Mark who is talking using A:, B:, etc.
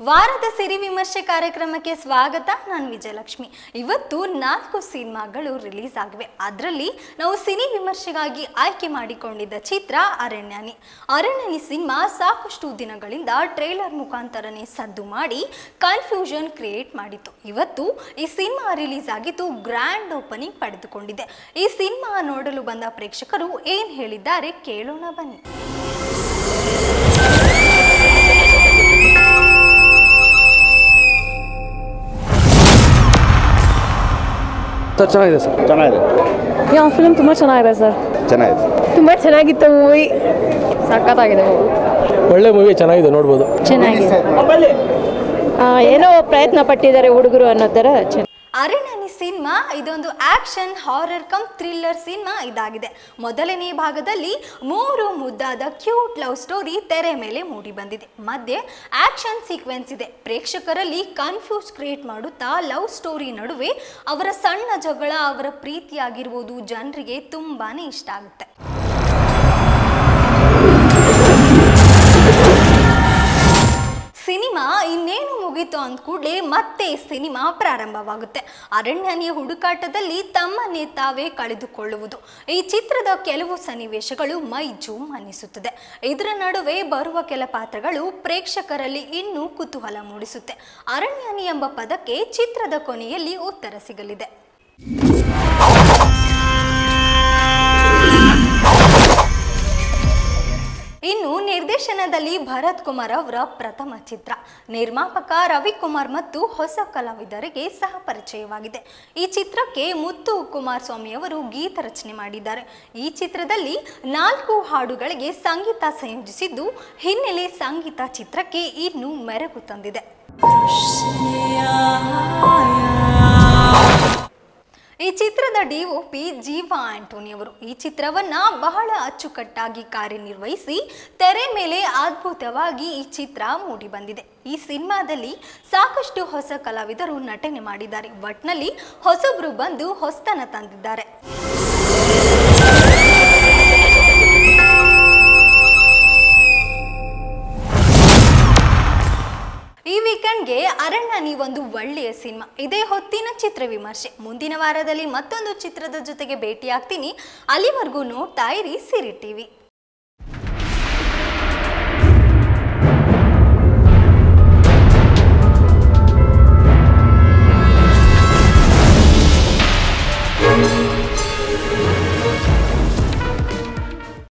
A: ವಾರದ ಸಿರಿ ವಿಮರ್ಶೆ ಕಾರ್ಯಕ್ರಮಕ್ಕೆ ಸ್ವಾಗತ ನಾನು ವಿಜಯಲಕ್ಷ್ಮಿ ಇವತ್ತು ನಾಲ್ಕು ಸಿನಿಮಾಗಳು ರಿಲೀಸ್ ಆಗಿವೆ ಅದರಲ್ಲಿ ನಾವು ಸಿನಿ ವಿಮರ್ಶೆಗಾಗಿ ಆಯ್ಕೆ ಮಾಡಿಕೊಂಡಿದ್ದ ಚಿತ್ರ ಅರಣ್ಯಾನಿ ಅರಣ್ಯಾನಿ ಸಿನಿಮಾ ಸಾಕಷ್ಟು ದಿನಗಳಿಂದ ಟ್ರೇಲರ್ ಮುಖಾಂತರನೇ ಸದ್ದು ಮಾಡಿ ಕನ್ಫ್ಯೂಷನ್ ಕ್ರಿಯೇಟ್ ಮಾಡಿತ್ತು ಇವತ್ತು ಈ ಸಿನಿಮಾ ರಿಲೀಸ್ ಆಗಿದ್ದು ಗ್ರ್ಯಾಂಡ್ ಓಪನಿಂಗ್ ಪಡೆದುಕೊಂಡಿದೆ ಈ ಸಿನಿಮಾ ನೋಡಲು ಬಂದ ಪ್ರೇಕ್ಷಕರು ಏನ್ ಹೇಳಿದ್ದಾರೆ ಕೇಳೋಣ ಬನ್ನಿ
B: ಸರ್ ಚೆನ್ನಾಗಿದೆ ಸರ್
C: ಚೆನ್ನಾಗಿದೆ
D: ಯಾವ ಫಿಲ್ಮ್ ತುಂಬ ಚೆನ್ನಾಗಿದೆ ಸರ್
C: ಚೆನ್ನಾಗಿದೆ
D: ತುಂಬ ಚೆನ್ನಾಗಿತ್ತು ಮೂವಿ ಸಖತ್ತಾಗಿದೆ
B: ಒಳ್ಳೆ ಮೂವಿ ಚೆನ್ನಾಗಿದೆ ನೋಡ್ಬೋದು
D: ಚೆನ್ನಾಗಿದೆ ಆ, ಏನೋ ಪ್ರಯತ್ನ ಪಟ್ಟಿದ್ದಾರೆ ಹುಡುಗರು ಅನ್ನೋ ಥರ ಚೆನ್ನ
A: ಅರಣ್ಯನಿ ಸಿನಿಮಾ ಇದೊಂದು action horror cum thriller cinema ಇದಾಗಿದೆ ಮೊದಲನೇ ಭಾಗದಲ್ಲಿ ಮೂರು ಮುದ್ದಾದ ಕ್ಯೂಟ್ ಲವ್ ಸ್ಟೋರಿ ತೆರೆ ಮೇಲೆ ಮೂಡಿ ಬಂದಿದೆ ಮಧ್ಯೆ ಆಕ್ಷನ್ ಸೀಕ್ವೆನ್ಸ್ ಇದೆ ಪ್ರೇಕ್ಷಕರಲ್ಲಿ ಕನ್ಫ್ಯೂಸ್ ಕ್ರಿಯೇಟ್ ಮಾಡುತ್ತಾ ಲವ್ ಸ್ಟೋರಿ ನಡುವೆ ಅವರ ಸಣ್ಣ ಜಗಳ ಅವರ ಪ್ರೀತಿಯಾಗಿರ್ಬೋದು ಜನರಿಗೆ ತುಂಬಾನೇ ಇಷ್ಟ ಆಗುತ್ತೆ ಸಿನಿಮಾ ಇನ್ನೇನು ಮುಗೀತು ಅಂದ ಕೂಡಲೇ ಮತ್ತೆ ಸಿನಿಮಾ ಪ್ರಾರಂಭವಾಗುತ್ತೆ ಅರಣ್ಯನಿಯ ಹುಡುಕಾಟದಲ್ಲಿ ತಮ್ಮನ್ನೇ ತಾವೇ ಕಳೆದುಕೊಳ್ಳುವುದು ಈ ಚಿತ್ರದ ಕೆಲವು ಸನ್ನಿವೇಶಗಳು ಮೈ ಜೂಮ್ ಅನ್ನಿಸುತ್ತದೆ ಇದರ ನಡುವೆ ಬರುವ ಕೆಲ ಪಾತ್ರಗಳು ಪ್ರೇಕ್ಷಕರಲ್ಲಿ ಇನ್ನೂ ಕುತೂಹಲ ಮೂಡಿಸುತ್ತೆ ಅರಣ್ಯನಿ ಎಂಬ ಪದಕ್ಕೆ ಚಿತ್ರದ ಕೊನೆಯಲ್ಲಿ ಉತ್ತರ ಸಿಗಲಿದೆ ಇನ್ನು ನಿರ್ದೇಶನದಲ್ಲಿ ಭರತ್ ಕುಮಾರ್ ಅವರ ಪ್ರಥಮ ಚಿತ್ರ ನಿರ್ಮಾಪಕ ರವಿಕುಮಾರ್ ಮತ್ತು ಹೊಸ ಕಲಾವಿದರಿಗೆ ಸಹ ಪರಿಚಯವಾಗಿದೆ ಈ ಚಿತ್ರಕ್ಕೆ ಮುತ್ತು ಕುಮಾರಸ್ವಾಮಿ ಅವರು ಗೀತ ರಚನೆ ಮಾಡಿದ್ದಾರೆ ಈ ಚಿತ್ರದಲ್ಲಿ ನಾಲ್ಕು ಹಾಡುಗಳಿಗೆ ಸಂಗೀತ ಸಂಯೋಜಿಸಿದ್ದು ಹಿನ್ನೆಲೆ ಸಂಗೀತ ಚಿತ್ರಕ್ಕೆ ಇನ್ನೂ ಮೆರುಗು ತಂದಿದೆ ಈ ಚಿತ್ರದ ಡಿಒಪಿ ಜೀವಾ ಆಂಟೋನಿ ಅವರು ಈ ಚಿತ್ರವನ್ನ ಬಹಳ ಅಚ್ಚುಕಟ್ಟಾಗಿ ಕಾರ್ಯನಿರ್ವಹಿಸಿ ತೆರೆ ಮೇಲೆ ಅದ್ಭುತವಾಗಿ ಈ ಚಿತ್ರ ಮೂಡಿ ಬಂದಿದೆ ಈ ಸಿನಿಮಾದಲ್ಲಿ ಸಾಕಷ್ಟು ಹೊಸ ಕಲಾವಿದರು ನಟನೆ ಮಾಡಿದ್ದಾರೆ ಒಟ್ನಲ್ಲಿ ಹೊಸಬ್ರು ಬಂದು ಹೊಸತನ ತಂದಿದ್ದಾರೆ ಈ ವೀಕೆಂಡ್ಗೆ ಅರಣ್ಯನಿ ಒಂದು ಒಳ್ಳೆಯ ಸಿನಿಮಾ ಇದೇ ಹೊತ್ತಿನ ಚಿತ್ರ ವಿಮರ್ಶೆ ಮುಂದಿನ ವಾರದಲ್ಲಿ ಮತ್ತೊಂದು ಚಿತ್ರದ ಜೊತೆಗೆ ಭೇಟಿಯಾಗ್ತೀನಿ ಅಲ್ಲಿವರೆಗೂ ನೋಡ್ತಾ ಇರಿ ಸಿರಿ ಟಿವಿ